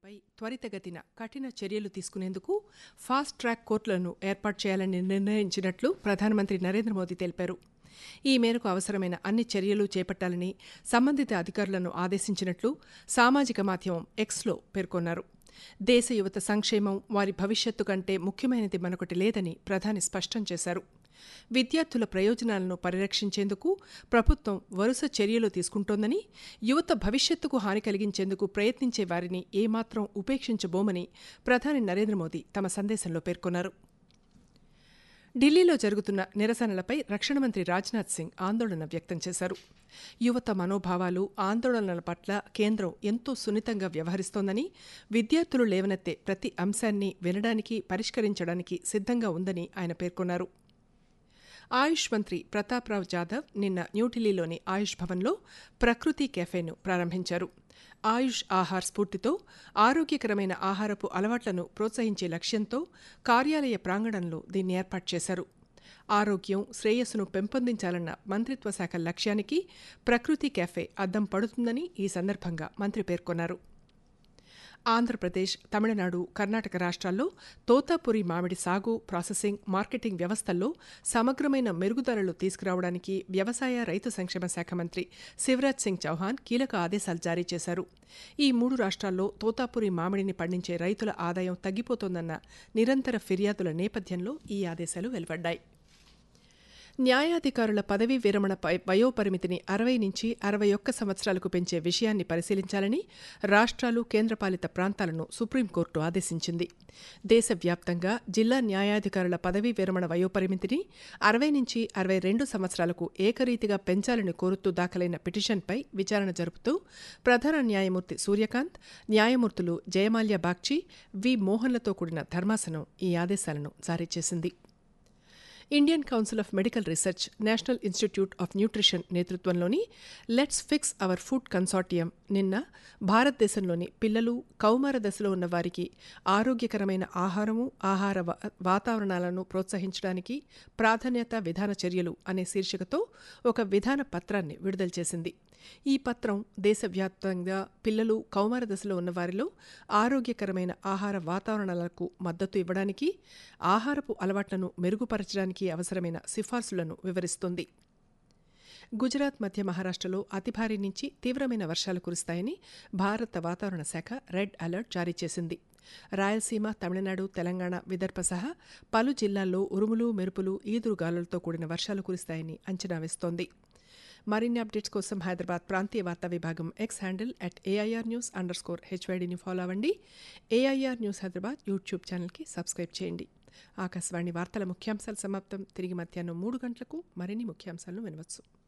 నిందితులపై త్వరితగతిన కఠిన చర్యలు తీసుకునేందుకు ఫాస్ట్ ట్రాక్ కోర్టులను ఏర్పాటు చేయాలని నిర్ణయించినట్లు ప్రధానమంత్రి నరేంద్ర మోదీ తెలిపారు ఈ మేరకు అవసరమైన అన్ని చర్యలు చేపట్టాలని సంబంధిత అధికారులను ఆదేశించినట్లు సామాజిక మాధ్యమం ఎక్స్లో పేర్కొన్నారు దేశ యువత సంక్షేమం వారి భవిష్యత్తు కంటే ముఖ్యమైనది మరొకటి లేదని ప్రధాని స్పష్టం చేశారు విద్యార్థుల ప్రయోజనాలను పరిరక్షించేందుకు ప్రభుత్వం వరుస చర్యలు తీసుకుంటోందని యువత భవిష్యత్తుకు హాని కలిగించేందుకు ప్రయత్నించే వారిని ఏమాత్రం ఉపేక్షించబోమని ప్రధాని నరేంద్ర మోదీ తమ సందేశంలో పేర్కొన్నారు ఢిల్లీలో జరుగుతున్న నిరసనలపై రక్షణ మంత్రి రాజ్నాథ్ సింగ్ ఆందోళన వ్యక్తం చేశారు యువత మనోభావాలు ఆందోళనల పట్ల కేంద్రం ఎంతో సున్నితంగా వ్యవహరిస్తోందని విద్యార్థులు లేవనెత్తే ప్రతి అంశాన్ని వినడానికి పరిష్కరించడానికి సిద్ధంగా ఉందని ఆయన పేర్కొన్నారు ఆయుష్ మంత్రి ప్రతాప్రావ్ జాదవ్ నిన్న న్యూఢిల్లీలోని ఆయుష్ భవన్లో ప్రకృతి కెఫేను ప్రారంభించారు ఆయుష్ ఆహార్ స్ఫూర్తితో ఆరోగ్యకరమైన ఆహారపు అలవాట్లను ప్రోత్సహించే లక్ష్యంతో కార్యాలయ ప్రాంగణంలో దీన్ని ఏర్పాటు చేశారు ఆరోగ్యం శ్రేయస్సును పెంపొందించాలన్న మంత్రిత్వ శాఖ లక్ష్యానికి ప్రకృతి కెఫే అద్దం పడుతుందని ఈ సందర్భంగా మంత్రి పేర్కొన్నారు ఆంధ్రప్రదేశ్ తమిళనాడు కర్ణాటక రాష్ట్రాల్లో తోతాపురి మామిడి సాగు ప్రాసెసింగ్ మార్కెటింగ్ వ్యవస్థల్లో సమగ్రమైన మెరుగుదలలు తీసుకురావడానికి వ్యవసాయ రైతు సంక్షేమ శాఖ మంత్రి శివరాజ్ సింగ్ చౌహాన్ కీలక ఆదేశాలు జారీ చేశారు ఈ మూడు రాష్ట్రాల్లో తోతాపురి మామిడిని పండించే రైతుల ఆదాయం తగ్గిపోతోందన్న నిరంతర ఫిర్యాదుల నేపథ్యంలో ఈ ఆదేశాలు వెలువడ్డాయి న్యాయాధికారుల పదవీ విరమణ వయోపరిమితిని అరవై నుంచి అరవై ఒక్క సంవత్సరాలకు పెంచే విషయాన్ని పరిశీలించాలని రాష్ట్రాలు కేంద్రపాలిత ప్రాంతాలను సుప్రీంకోర్టు ఆదేశించింది దేశవ్యాప్తంగా జిల్లా న్యాయాధికారుల పదవీ విరమణ వయోపరిమితిని అరవై నుంచి అరవై రెండు సంవత్సరాలకు ఏకరీతిగా పెంచాలని కోరుతూ దాఖలైన పిటిషన్పై విచారణ జరుపుతూ ప్రధాన న్యాయమూర్తి సూర్యకాంత్ న్యాయమూర్తులు జయమాల్యా బాగ్చి వి మోహన్లతో కూడిన ధర్మాసనం ఈ ఆదేశాలను జారీ చేసింది Indian council of medical research national institute of nutrition నేతృత్వంలోని let's fix our food consortium నిన్న భారతదేశంలోని పిల్లలు కౌమార దశలో ఉన్న వారికి ఆరోగ్యకరమైన ఆహారము ఆహార వాతావరణాలను ప్రోత్సహించడానికి ప్రాధాన్యత విధాన చర్యలు అనే శీర్షికతో ఒక విధాన పత్రాన్ని విడుదల చేసింది ఈ పత్రం దేశవ్యాప్తంగా పిల్లలు కౌమార దశలో ఉన్న వారిలో ఆరోగ్యకరమైన ఆహార వాతావరణాలకు మద్దతు ఇవ్వడానికి ఆహారపు అలవాట్లను మెరుగుపరచడానికి అవసరమైన సిఫార్సులను వివరిస్తుంది గుజరాత్ మధ్య మహారాష్టలో అతి భారీ నుంచి తీవ్రమైన వర్షాలు కురుస్తాయని భారత వాతావరణ శాఖ రెడ్ అలర్ట్ జారీ చేసింది రాయలసీమ తమిళనాడు తెలంగాణ విదర్భ సహా పలు జిల్లాల్లో ఉరుములు మెరుపులు ఈదురుగాలులతో కూడిన వర్షాలు కురుస్తాయని అంచనా వేస్తోంది మరిన్ని అప్డేట్స్ కోసం హైదరాబాద్ ప్రాంతీయ వార్తా విభాగం X handle at AIR news underscore హెచ్వైడిని ఫాలో అవ్వండి ఏఐఆర్ న్యూస్ హైదరాబాద్ యూట్యూబ్ ఛానల్కి సబ్స్క్రైబ్ చేయండి ఆకాశవాణి వార్తల ముఖ్యాంశాలు సమాప్తం తిరిగి మధ్యాహ్నం మూడు గంటలకు మరిన్ని ముఖ్యాంశాలను వినవచ్చు